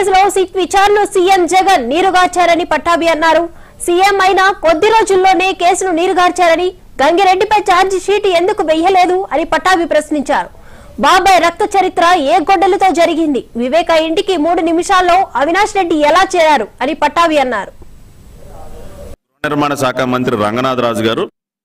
కేసులో సిట్ విచారణలో సీఎం జగన్ నీరుగార్చారని పట్టాభి అన్నారు సీఎం అయిన కొద్ది రోజుల్లోనే కేసును నీరుగార్చారని గంగిరెడ్డిపై ఛార్జీ షీట్ ఎందుకు వెయ్యలేదు అని పట్టాభి ప్రశ్నించారు బాబాయ్ రక్త చరిత్ర ఏ గొడ్డలతో జరిగింది వివేక ఇంటికి మూడు నిమిషాల్లో అవినాష్ రెడ్డి ఎలా చేరారు అని పట్టాభి అన్నారు నిర్మాణ శాఖ మంత్రి రంగనాథ్ రాజు గారు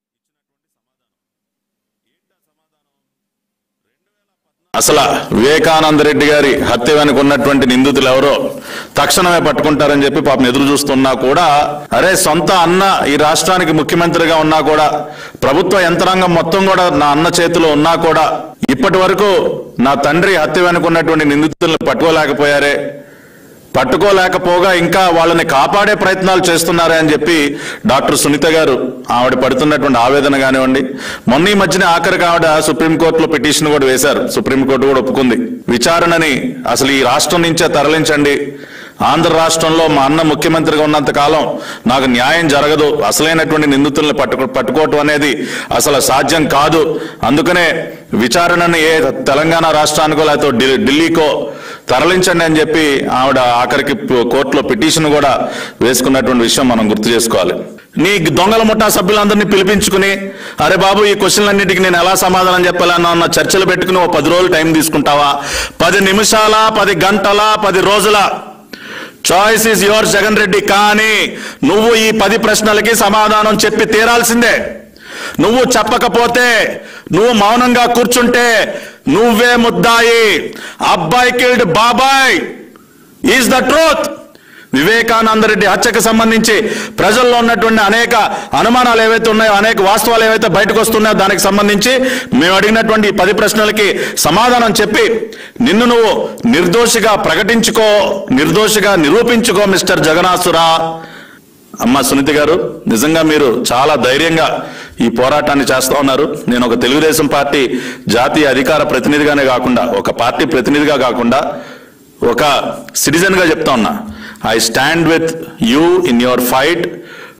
అసలు వివేకానంద రెడ్డి గారి హత్య వెనుక ఉన్నటువంటి నిందితులు ఎవరో తక్షణమే పట్టుకుంటారని చెప్పి పాపం ఎదురు చూస్తున్నా కూడా అరే సొంత అన్న ఈ రాష్ట్రానికి ముఖ్యమంత్రిగా ఉన్నా కూడా ప్రభుత్వ యంత్రాంగం మొత్తం కూడా నా అన్న చేతిలో ఉన్నా కూడా ఇప్పటి వరకు నా తండ్రి హత్య వెనుక ఉన్నటువంటి నిందితులను పట్టుకోలేకపోయారే పట్టుకోలేకపోగా ఇంకా వాళ్ళని కాపాడే ప్రయత్నాలు చేస్తున్నారే అని చెప్పి డాక్టర్ సునీత గారు ఆవిడ పడుతున్నటువంటి ఆవేదన కానివ్వండి మొన్న ఈ మధ్యన ఆఖరికి ఆవిడ సుప్రీంకోర్టులో పిటిషన్ కూడా వేశారు సుప్రీంకోర్టు కూడా ఒప్పుకుంది విచారణని అసలు ఈ రాష్ట్రం నుంచే తరలించండి ఆంధ్ర రాష్ట్రంలో మా అన్న ముఖ్యమంత్రిగా ఉన్నంత కాలం నాకు న్యాయం జరగదు అసలైనటువంటి నిందితుల్ని పట్టుకో పట్టుకోవటం అనేది అసలు సాధ్యం కాదు అందుకనే విచారణని ఏ తెలంగాణ రాష్ట్రానికో లేకపోతే ఢి- ఢిల్లీకో తరలించండి అని చెప్పి ఆవిడ ఆఖరికి ప- కోర్టులో పిటిషన్ కూడా వేసుకున్నటువంటి విషయం మనం గుర్తు చేసుకోవాలి నీ దొంగల ముఠా సభ్యులందరినీ పిలిపించుకుని అరే బాబు ఈ క్వశ్చన్లన్నిటికీ నేను ఎలా సమాధానం చెప్పాలన్నా అన్న చర్చలు పెట్టుకుని ఓ పది రోజులు టైం తీసుకుంటావా పది నిమిషాల పది గంటల పది రోజుల choice is your Jagan Reddy కానీ నువ్వు ఈ పది ప్రశ్నలకి సమాధానం చెప్పి తీరాల్సిందే నువ్వు చెప్పకపోతే నువ్వు మౌనంగా కూర్చుంటే నువ్వే ముద్దాయి అబ్బాయి కిల్డ్ బాబాయ్ is the truth Vivekananda Reddy హత్యకు సంబంధించి ప్రజల్లో ఉన్నటువంటి అనేక అనుమానాలు ఏవైతే ఉన్నాయో అనేక వాస్తవాలు ఏవైతే బయటకు వస్తున్నాయో దానికి సంబంధించి మేము అడిగినటువంటి ఈ పది ప్రశ్నలకి సమాధానం చెప్పి నిన్ను నువ్వు నిర్దోషిగా ప్రకటించుకో నిర్దోషిగా నిరూపించుకో మిస్టర్ జగనాసురా అమ్మ సునీత గారు నిజంగా మీరు చాలా ధైర్యంగా ఈ పోరాటాన్ని చేస్తా ఉన్నారు నేను ఒక తెలుగుదేశం పార్టీ జాతీయ అధికార ప్రతినిధిగానే కాకుండా ఒక పార్టీ ప్రతినిధిగా కాకుండా ఒక సిటిజన్ గా చెప్తా ఉన్నా I stand with you in your fight